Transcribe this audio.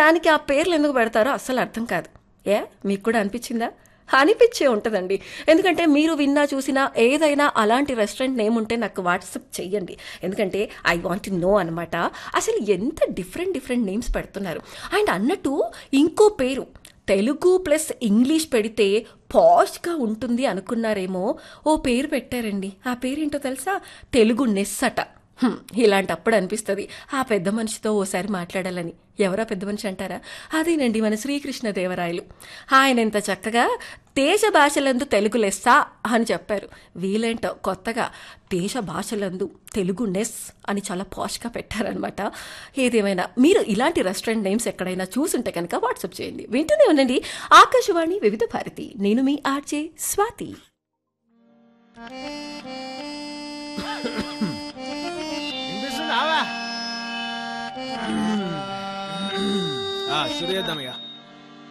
దానికి ఆ పేర్లు ఎందుకు పెడతారో అస్సలు అర్థం కాదు ఏ మీకు కూడా అనిపించిందా అనిపించే ఉంటుందండి ఎందుకంటే మీరు విన్నా చూసినా ఏదైనా అలాంటి రెస్టారెంట్ నేమ్ ఉంటే నాకు వాట్సాప్ చెయ్యండి ఎందుకంటే ఐ వాంట్ నో అనమాట అసలు ఎంత డిఫరెంట్ డిఫరెంట్ నేమ్స్ పెడుతున్నారు అండ్ అన్నట్టు ఇంకో పేరు తెలుగు ప్లస్ ఇంగ్లీష్ పెడితే పాష్గా ఉంటుంది అనుకున్నారేమో ఓ పేరు పెట్టారండి ఆ పేరేంటో తెలుసా తెలుగు నెస్ అట హ్మ్, ఇలాంటప్పుడు అనిపిస్తుంది ఆ పెద్ద మనిషితో ఓసారి మాట్లాడాలని ఎవరా పెద్ద మనిషి అంటారా అదేనండి మన శ్రీకృష్ణ దేవరాయలు ఆయన ఎంత చక్కగా దేశ భాషలందు తెలుగు లెస్సా అని చెప్పారు వీలేంటో కొత్తగా దేశ భాషలందు తెలుగు నెస్ అని చాలా పాష్గా పెట్టారనమాట ఏదేమైనా మీరు ఇలాంటి రెస్టారెంట్ నేమ్స్ ఎక్కడైనా చూసుంటే కనుక వాట్సాప్ చేయండి వింటూనే ఉండండి ఆకాశవాణి వివిధ భారతి నేను మీ ఆర్జే స్వాతి వినిపిస్తుందావా? ఆ, శురు చేద్దాం ఇక